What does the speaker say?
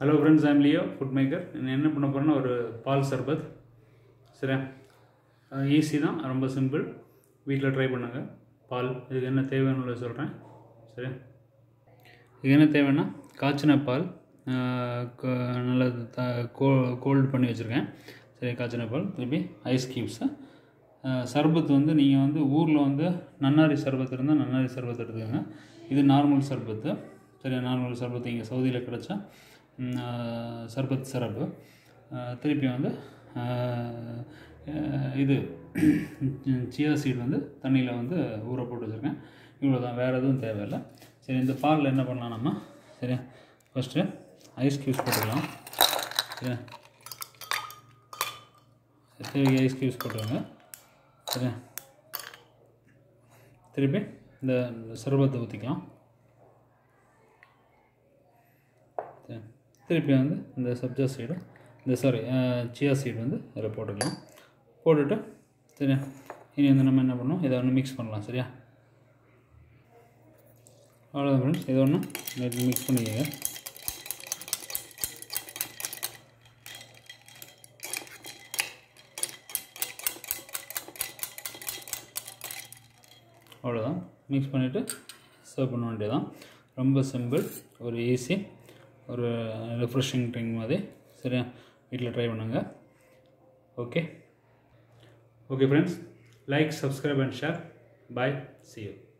Hello friends I'm Leo food maker நான் என்ன பண்ண போகிறேன்னா ஒரு பால் சர்பத் சரியா ஈஸி தான் ரொம்ப சிம்பிள் வீட்டில் ட்ரை பண்ணுங்க பால் இதுக்கு என்ன தேவைன்னு சொல்கிறேன் சரியா இதுக்கு என்ன தேவைன்னா காய்ச்சின பால் ஆஹ் க- நல்லா த கோ கோல்டு பண்ணி வச்சுருக்கேன் சரி காய்ச்சின பால் திருப்பி ஐஸ் க்யூப்ஸு சர்பத் வந்து நீங்கள் வந்து ஊரில் வந்து நன்னாரி சர்பத் இருந்தால் நன்னாரி சர்பத் எடுத்துக்கோங்க இது நார்மல் சர்பத்து சரியா நார்மல் சர்பத் இங்கே சவுதியில் கிடச்சா ம், ஆஹ் சர்பத் சிரப்பு ஆஹ் திருப்பி வந்து ஆஹ் ஆஹ் இது சியா சீட் வந்து தண்ணியில் வந்து ஊற போட்டு வச்சுருக்கேன் இவ்வளோ தான் வேறு எதுவும் தேவையில்லை சரி இந்த பாலில் என்ன பண்ணலாம் நம்ம சரியா ஃபஸ்ட்டு ஐஸ் க்யூப்ஸ் போட்டுக்கலாம் சரியா தேவைக்கு ஐஸ் க்யூப்ஸ் போட்டுருங்க சரியா திருப்பி இந்த சர்பத்தை ஊற்றிக்கலாம் சரி. திருப்பி வந்து இந்த சப்ஜா சீடு இந்த சாரி சியா சீடு வந்து இதில் போட்டுக்கலாம் போட்டுட்டு சரியா இனி வந்து நம்ம என்ன பண்ணோம் இதை ஒன்று மிக்ஸ் பண்ணலாம் சரியா அவ்வளோதான் ஃப்ரெண்ட்ஸ் இதை ஒன்று மிக்ஸ் பண்ணிக்கங்க அவ்வளோதான் மிக்ஸ் பண்ணிவிட்டு சர்வ் பண்ண வேண்டியதான் ரொம்ப சிம்பிள் ஒரு ஈஸி ஒரு ரெஃப்ரெஷிங் ட்ரிங்க் மாதிரி சரியா வீட்டில் ட்ரை பண்ணுங்க okay okay friends like subscribe and share bye see you